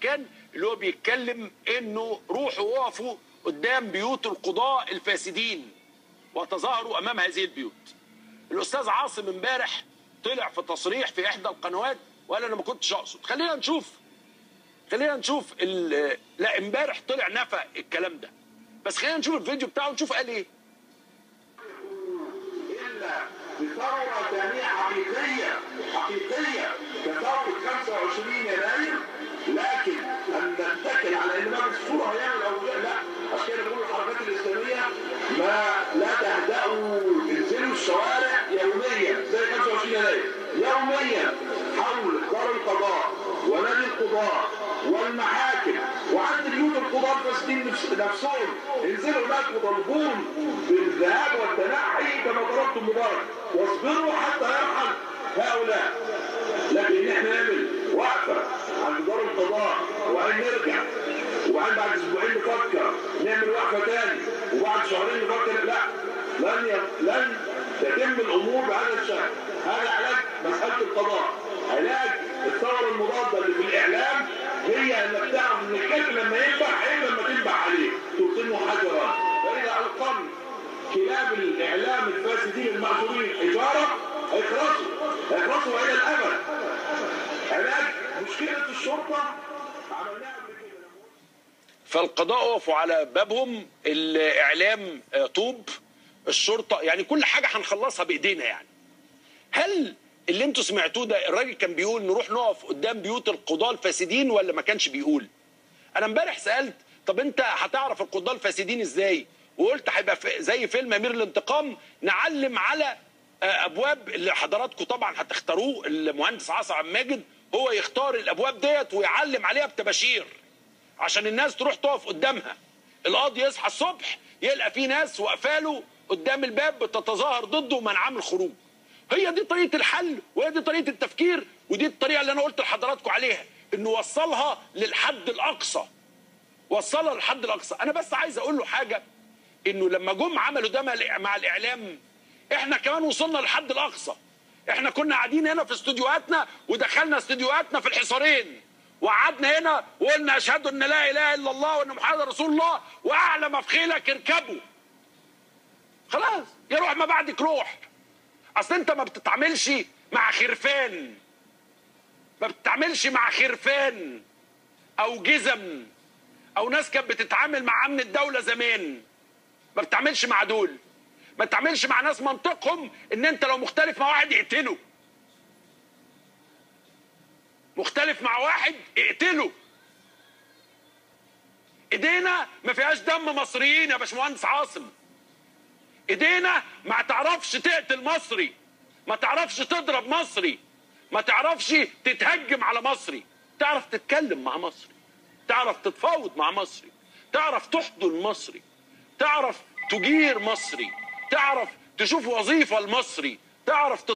المكان اللي هو بيتكلم انه روحوا وقفوا قدام بيوت القضاء الفاسدين وتظاهروا امام هذه البيوت الاستاذ عاصم امبارح طلع في تصريح في احدى القنوات وقال انا ما كنتش اقصد خلينا نشوف خلينا نشوف ال- لا امبارح طلع نفى الكلام ده بس خلينا نشوف الفيديو بتاعه ونشوف قال ايه إلا بثورة ثانية حقيقية حقيقية كثورة 25 يناير لكن أن نتكل على أن باب الصورة هيعمل أو لا لا عشان كده بقول الحركات الإسلامية ما لا تهدأوا انزلوا الشوارع يوميا زي 25 يناير يوميا حول دار القضاء ونادي القضاء والمحاكم وعند بيوت القضاء الفاسدين نفس- نفسهم انزلوا هناك وطالبون بالذهاب والتنحي كما طلبتم مبارك واصبروا حتى يرحل هؤلاء لكن ان احنا نعمل وقفه عند دار القضاء وبعدين نرجع وبعدين بعد اسبوعين نفكر نعمل وقفه تاني وبعد شهرين نفكر لا لن ي... لن تتم الامور بهذا الشكل هذا علاج مساله القضاء علاج الثوره المضاده اللي في الاعلام هي انك تعرف ان الكلب لما يذبح عيب لما تذبح عليه تلقمه حجرا فاذا القمت كلاب الاعلام الفاسدين المأجورين حجاره هيخلصوا هيخلصوا الى الابد علاج مشكله الشرطه عملناها قبل كده فالقضاء وقفوا على بابهم الاعلام آه، طوب الشرطه يعني كل حاجه هنخلصها بايدينا يعني هل اللي انتوا سمعتوه ده الراجل كان بيقول نروح نقف قدام بيوت القضاة الفاسدين ولا ما كانش بيقول انا امبارح سالت طب انت هتعرف القضاة الفاسدين ازاي وقلت هيبقى في- زي فيلم امير الانتقام نعلم على آه، ابواب اللي حضراتكم طبعا هتختاروه المهندس عاصم عبد الماجد هو يختار الابواب ديت ويعلم عليها بتباشير عشان الناس تروح تقف قدامها القاضي يصحى الصبح يلقى في ناس واقفاله قدام الباب بتتظاهر ضده ومنعاه من الخروج هي دي طريقه الحل وهي دي طريقه التفكير ودي الطريقه اللي انا قلت لحضراتكم عليها انه وصلها للحد الاقصى وصلها للحد الاقصى انا بس عايز اقول له حاجه انه لما جم عملوا ده مع الإع- مع الاعلام احنا كمان وصلنا للحد الاقصى احنا كنا قاعدين هنا في استوديوهاتنا ودخلنا استوديوهاتنا في الحصارين وقعدنا هنا وقلنا اشهد ان لا اله الا الله وان محمد رسول الله واعلى ما في خيلك اركبوا خلاص يروح ما بعدك روح اصل انت ما بتتعاملش مع خرفان ما بتتعاملش مع خرفان او جزم او ناس كانت بتتعامل مع امن الدوله زمان ما بتتعاملش مع دول ما تتعاملش مع ناس منطقهم ان انت لو مختلف مع واحد اقتله مختلف مع واحد اقتله ايدينا ما فيهاش دم مصريين يا باشمهندس عاصم ايدينا ما تعرفش تقتل مصري ما تعرفش تضرب مصري ما تعرفش تتهجم على مصري تعرف تتكلم مع مصري تعرف تتفاوض مع مصري تعرف تحضن مصري تعرف تجير مصري تعرف تشوف وظيفة لمصري تعرف